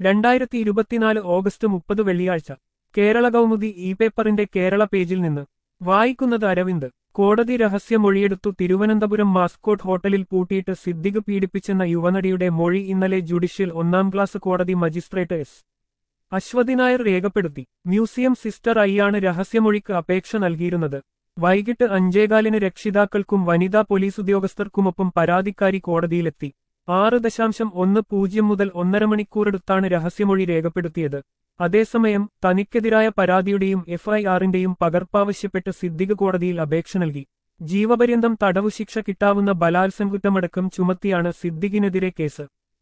രണ്ടായിരത്തി ഇരുപത്തിനാല് ഓഗസ്റ്റ് മുപ്പത് വെള്ളിയാഴ്ച കേരള കൗമുദി ഇ പേപ്പറിന്റെ കേരള പേജിൽ നിന്ന് വായിക്കുന്നത് അരവിന്ദ് കോടതി രഹസ്യമൊഴിയെടുത്തു തിരുവനന്തപുരം മാസ്കോട്ട് ഹോട്ടലിൽ പൂട്ടിയിട്ട് സിദ്ദിഖ് പീഡിപ്പിച്ചെന്ന യുവനടിയുടെ മൊഴി ഇന്നലെ ജുഡീഷ്യൽ ഒന്നാം ക്ലാസ് കോടതി മജിസ്ട്രേറ്റ് എസ് അശ്വതി നായർ രേഖപ്പെടുത്തി മ്യൂസിയം സിസ്റ്റർ ഐയാണ് രഹസ്യമൊഴിക്ക് അപേക്ഷ നൽകിയിരുന്നത് വൈകിട്ട് അഞ്ചേകാലിന് രക്ഷിതാക്കൾക്കും വനിതാ പോലീസ് ഉദ്യോഗസ്ഥർക്കുമൊപ്പം പരാതിക്കാരി കോടതിയിലെത്തി ആറ് ദശാംശം ഒന്ന് പൂജ്യം മുതൽ ഒന്നര മണിക്കൂറെടുത്താണ് രഹസ്യമൊഴി രേഖപ്പെടുത്തിയത് അതേസമയം തനിക്കെതിരായ പരാതിയുടെയും എഫ്ഐആറിന്റെയും പകർപ്പാവശ്യപ്പെട്ട് സിദ്ദിഖ് കോടതിയിൽ അപേക്ഷ നൽകി ജീവപര്യന്തം തടവു ശിക്ഷ കിട്ടാവുന്ന ബലാത്സംഗ കുറ്റമടക്കം ചുമത്തിയാണ് സിദ്ദിഖിനെതിരെ കേസ്